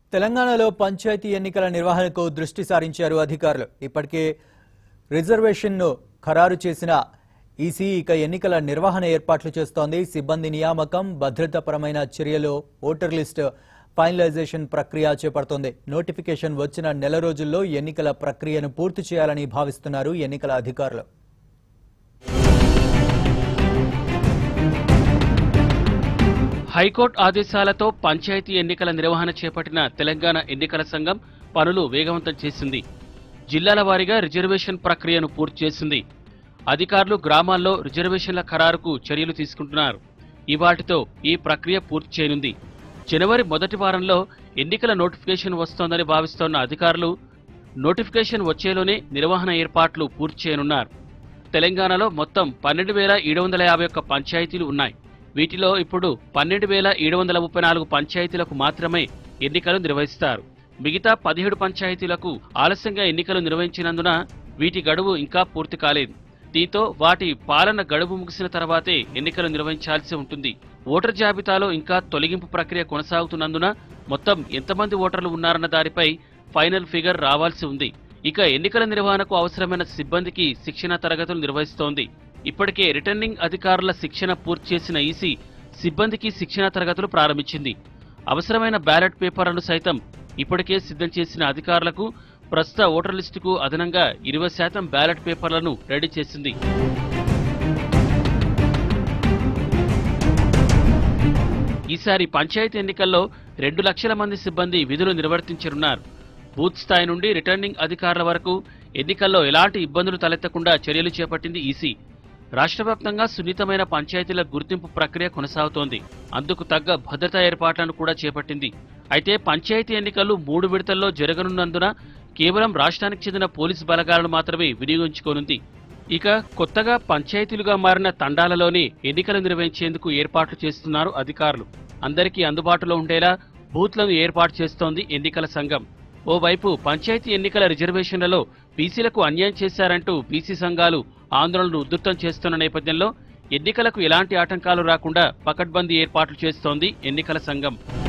తెలంగాణలో పంచాయతీ ఎన్నికల నిర్వహణకు దృష్టి సారించారు అధికారులు ఇప్పటికే రిజర్వేషన్ను ఖరారు చేసిన ఈసీ ఇక ఎన్నికల నిర్వహణ ఏర్పాట్లు చేస్తోంది సిబ్బంది నియామకం భద్రతాపరమైన చర్యలు ఓటర్ లిస్టు ఫైనలైజేషన్ ప్రక్రియ చేపడుతోంది నోటిఫికేషన్ వచ్చిన నెల రోజుల్లో ఎన్నికల ప్రక్రియను పూర్తి చేయాలని భావిస్తున్నారు ఎన్నికల అధికారులు హైకోర్టు ఆదేశాలతో పంచాయతీ ఎన్నికల నిర్వహణ చేపట్టిన తెలంగాణ ఎన్నికల సంఘం పనులు వేగవంతం చేసింది జిల్లాల వారీగా రిజర్వేషన్ ప్రక్రియను పూర్తి చేసింది అధికారులు గ్రామాల్లో రిజర్వేషన్ల ఖరారుకు చర్యలు తీసుకుంటున్నారు ఇవాటితో ఈ ప్రక్రియ పూర్తి చేయనుంది జనవరి మొదటి వారంలో ఎన్నికల నోటిఫికేషన్ వస్తోందని భావిస్తోన్న అధికారులు నోటిఫికేషన్ వచ్చేలోనే నిర్వహణ ఏర్పాట్లు పూర్తి చేయనున్నారు తెలంగాణలో మొత్తం పన్నెండు వేల ఏడు వందల యాభై ఒక్క పంచాయతీలు ఉన్నాయి వీటిలో ఇప్పుడు పన్నెండు వేల ఏడు వందల ముప్పై నాలుగు పంచాయతీలకు మాత్రమే ఎన్నికలు నిర్వహిస్తారు మిగతా పదిహేడు పంచాయతీలకు ఆలస్యంగా ఎన్నికలు నిర్వహించినందున వీటి గడువు ఇంకా పూర్తి కాలేదు దీంతో వాటి పాలన గడువు ముగిసిన తర్వాతే ఎన్నికలు నిర్వహించాల్సి ఉంటుంది ఓటర్ జాబితాలో ఇంకా తొలగింపు ప్రక్రియ కొనసాగుతున్నందున మొత్తం ఎంతమంది ఓటర్లు ఉన్నారన్న దానిపై ఫైనల్ ఫిగర్ రావాల్సి ఉంది ఇక ఎన్నికల నిర్వహణకు అవసరమైన సిబ్బందికి శిక్షణ తరగతులు నిర్వహిస్తోంది ఇప్పటికే రిటర్నింగ్ అధికారుల శిక్షణ పూర్తి చేసిన ఈసీ సిబ్బందికి శిక్షణ తరగతులు ప్రారంభించింది అవసరమైన బ్యాలెట్ పేపర్లను సైతం ఇప్పటికే సిద్ధం చేసిన అధికారులకు ప్రస్తుత ఓటర్ లిస్టుకు అదనంగా ఇరవై శాతం బ్యాలెట్ పేపర్లను రెడీ చేసింది ఈసారి పంచాయతీ ఎన్నికల్లో రెండు లక్షల మంది సిబ్బంది విధులు నిర్వర్తించనున్నారు బూత్ స్థాయి నుండి రిటర్నింగ్ అధికారుల వరకు ఎన్నికల్లో ఎలాంటి ఇబ్బందులు తలెత్తకుండా చర్యలు చేపట్టింది ఈసీ రాష్ట్ర వ్యాప్తంగా సున్నితమైన పంచాయతీల గుర్తింపు ప్రక్రియ కొనసాగుతోంది అందుకు తగ్గ భద్రతా ఏర్పాట్లను కూడా చేపట్టింది అయితే పంచాయతీ ఎన్నికలు మూడు విడతల్లో జరగనున్నందున కేవలం రాష్ట్రానికి చెందిన పోలీసు బలగాలను మాత్రమే వినియోగించుకోనుంది ఇక కొత్తగా పంచాయతీలుగా మారిన తండాలలోనే ఎన్నికలు నిర్వహించేందుకు ఏర్పాట్లు చేస్తున్నారు అధికారులు అందరికీ అందుబాటులో ఉండేలా బూత్లను ఏర్పాటు చేస్తోంది ఎన్నికల సంఘం ఓవైపు పంచాయతీ ఎన్నికల రిజర్వేషన్లలో బీసీలకు అన్యాయం చేశారంటూ బీసీ సంఘాలు ఆందోళనలు ఉధృతం చేస్తున్న నేపథ్యంలో ఎన్నికలకు ఎలాంటి ఆటంకాలు రాకుండా పకడ్బందీ ఏర్పాట్లు చేస్తోంది ఎన్నికల సంఘం